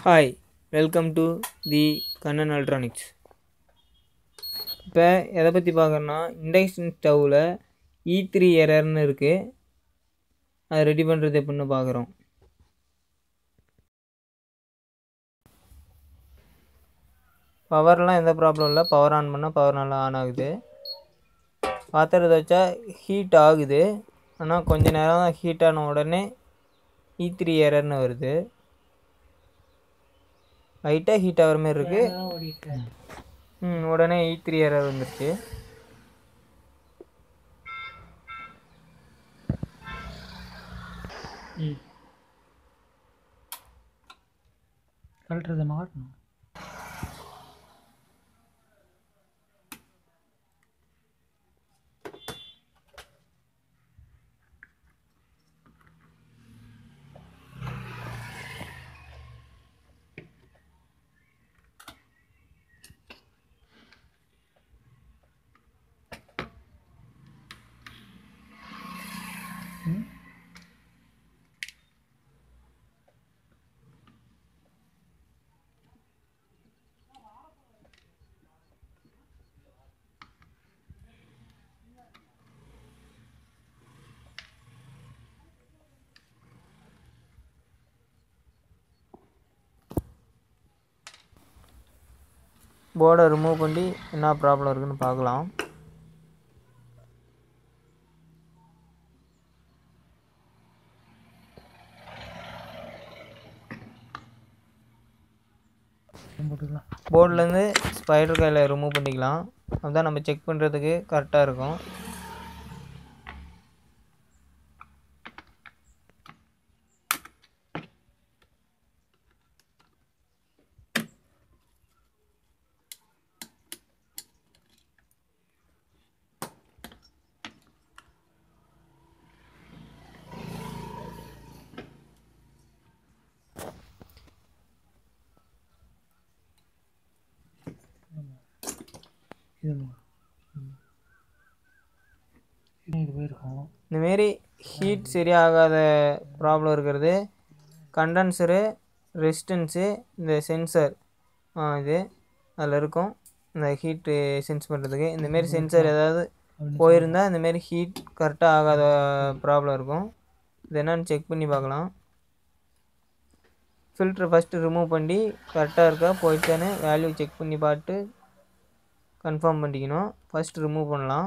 hi welcome to the Kannan electronics இப்போ எதை பற்றி பார்க்குறோன்னா இண்டக்ஷன் ஸ்டவ்வில் இ த்ரீ எரர்னு இருக்குது அதை ரெடி பண்ணுறது எப்படின்னு பார்க்குறோம் பவர்லாம் எந்த ப்ராப்ளம் இல்லை பவர் ஆன் பண்ணால் பவர் நல்லா ஆன் ஆகுது பாத்திரத்தை வச்சா ஹீட் ஆகுது ஆனால் கொஞ்ச நேரம் தான் ஹீட் ஆன உடனே இ த்ரீ எரர்னு வருது லைட்டாக ஹீட் ஆகிற மாதிரி இருக்குது ம் உடனே இ த்ரீ எரர் வந்துருச்சு கழட்டுறதை மாட்டணும் போர்டை ரிமூவ் பண்ணி என்ன ப்ராப்ளம் இருக்குன்னு பார்க்கலாம் போட்டுக்கலாம் போர்ட்லேருந்து ஸ்பைடர் கையில் ரிமூவ் பண்ணிக்கலாம் அதுதான் நம்ம செக் பண்ணுறதுக்கு கரெக்டாக இருக்கும் இது இது போயிருக்கோம் இந்தமாரி ஹீட் சரியாகாத ப்ராப்ளம் இருக்கிறது கண்டென்சரு ரெசிஸ்டன்ஸு இந்த சென்சர் இது அதில் இருக்கும் இந்த ஹீட்டு சென்ஸ் பண்ணுறதுக்கு இந்தமாரி சென்சர் ஏதாவது போயிருந்தால் இந்தமாரி ஹீட் கரெக்டாக ஆகாத ப்ராப்ளம் இருக்கும் இது என்னன்னு செக் பண்ணி பார்க்கலாம் ஃபில்ட்ரு ஃபஸ்ட்டு ரிமூவ் பண்ணி கரெக்டாக இருக்கா போயிடுச்சான்னு வேல்யூ செக் பண்ணி பார்த்து கன்ஃபார்ம் பண்ணிக்கணும் ஃபஸ்ட் ரிமூவ் பண்ணலாம்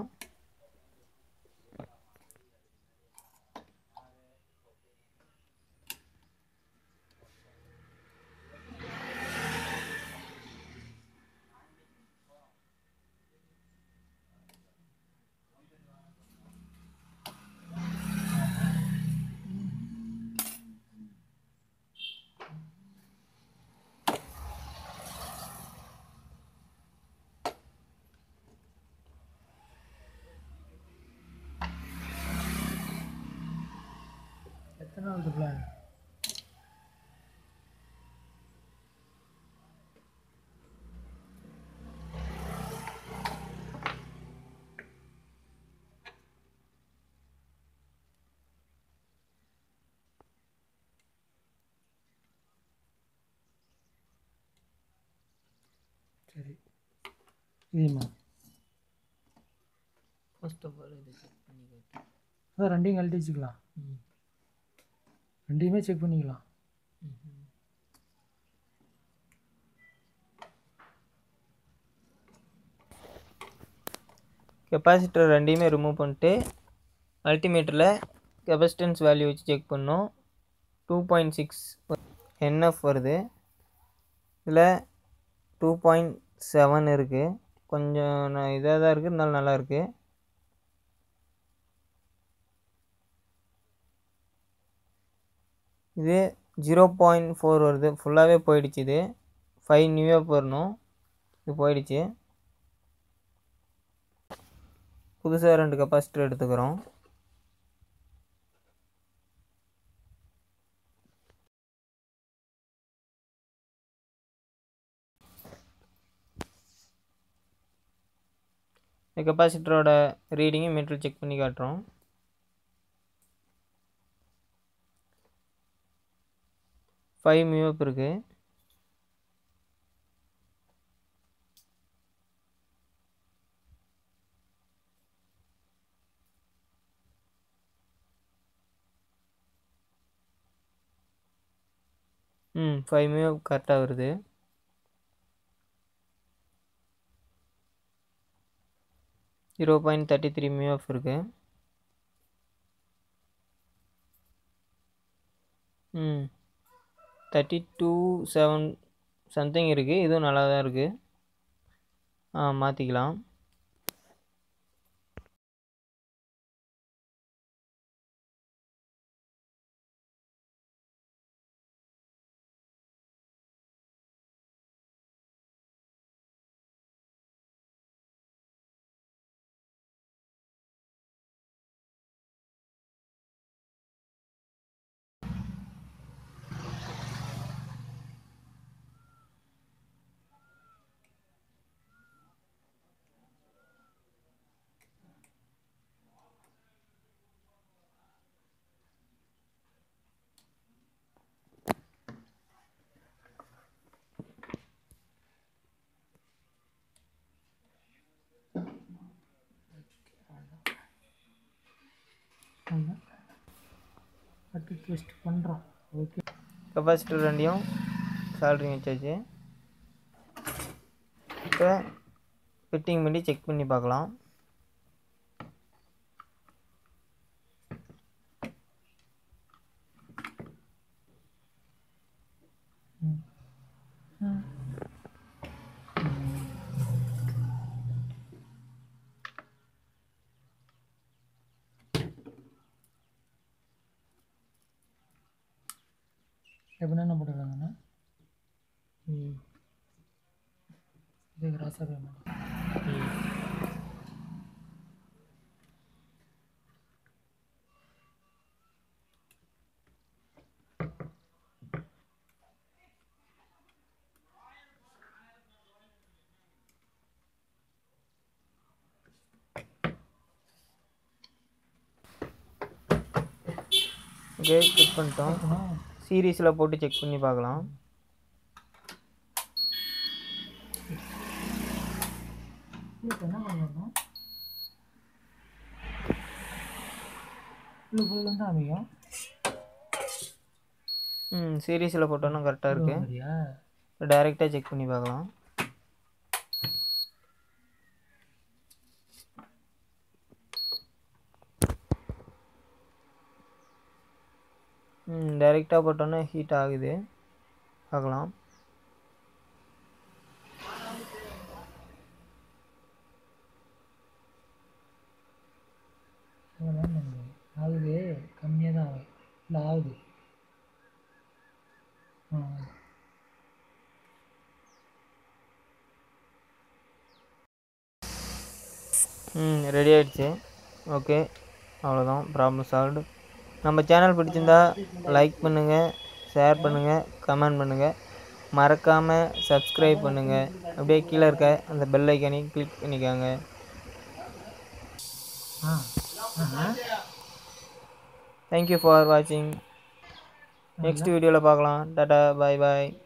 எத்தனை நாள் பிளான் சரி இதுமா ஃபர்ஸ்ட் ஆஃப் ஆல் இதை செக் பண்ணிக்கோ அதான் ரெண்டையும் கழட்டி வச்சுக்கலாம் ரெண்டையுமே செக் பண்ணிக்கலாம் கெப்பாசிட்டர் ரெண்டையுமே ரிமூவ் பண்ணிட்டு மல்டிமீட்டரில் கெப்பாசிட்டன்ஸ் வேல்யூ வச்சு செக் பண்ணோம் டூ பாயிண்ட் சிக்ஸ் என்எஃப் வருது இதில் டூ பாயிண்ட் செவன் இருக்குது கொஞ்சம் இதாக தான் இருக்குது இருந்தாலும் நல்லா இருக்குது இது ஜீரோ பாயிண்ட் ஃபோர் வருது ஃபுல்லாகவே போயிடுச்சு இது ஃபைவ் நியூவாக வரணும் இது போயிடுச்சு புதுசாக ரெண்டு கெப்பாசிட்டர் எடுத்துக்கிறோம் இந்த கெப்பாசிட்டரோட ரீடிங்கை மீட்டர் செக் பண்ணி காட்டுறோம் ஃபைவ் மியூப் இருக்குது ம் ஃபைவ் மியூ கரெக்டாக வருது zero point thirty three mu F இருக்குது ம் தேர்ட்டி டூ செவன் சம்திங் இருக்குது இதுவும் நல்லா தான் இருக்குது ஆ மாற்றிக்கலாம் ஆமாம் அடுத்து டெஸ்ட் பண்ணுறோம் ஓகே கெப்பாசிட்டர் ரெண்டையும் சால்ட்ரிங் வச்சாச்சு இப்போ ஃபிட்டிங் பண்ணி செக் பண்ணி பார்க்கலாம் எப்படின்னா என்ன போட்டுருக்காங்கண்ணா ம் இது கிராஸாக பேமெண்ட் ஓகே செக் பண்ணிட்டோம் சீரீஸில் போட்டு செக் பண்ணி பார்க்கலாம் இப்போ என்ன பண்ணணும் இல்லை ஃபுல்லாக தான் அமையும் ம் சீரீஸில் போட்டோன்னா கரெக்டாக இருக்குது சரியா இப்போ டைரெக்டாக செக் பண்ணி பார்க்கலாம் ம் டைரெக்டாக போட்டோன்னே ஹீட் ஆகுது பார்க்கலாம் அதெல்லாம் நம்ம ஆகுது கம்மியாக தான் ஆகுது இல்லை ஆகுது ஆ ம் ரெடி ஆயிடுச்சு ஓகே அவ்வளோதான் ப்ராப்ளம் சால்வ்டு நம்ம சேனல் பிடிச்சிருந்தா லைக் பண்ணுங்கள் ஷேர் பண்ணுங்கள் கமெண்ட் பண்ணுங்கள் மறக்காமல் சப்ஸ்கிரைப் பண்ணுங்கள் அப்படியே கீழே இருக்க அந்த பெல் ஐக்கானையும் கிளிக் பண்ணிக்கோங்க ஆ ஆ தேங்க்யூ ஃபார் வாட்சிங் நெக்ஸ்ட் வீடியோவில் பார்க்கலாம் டாட்டா பாய் பாய்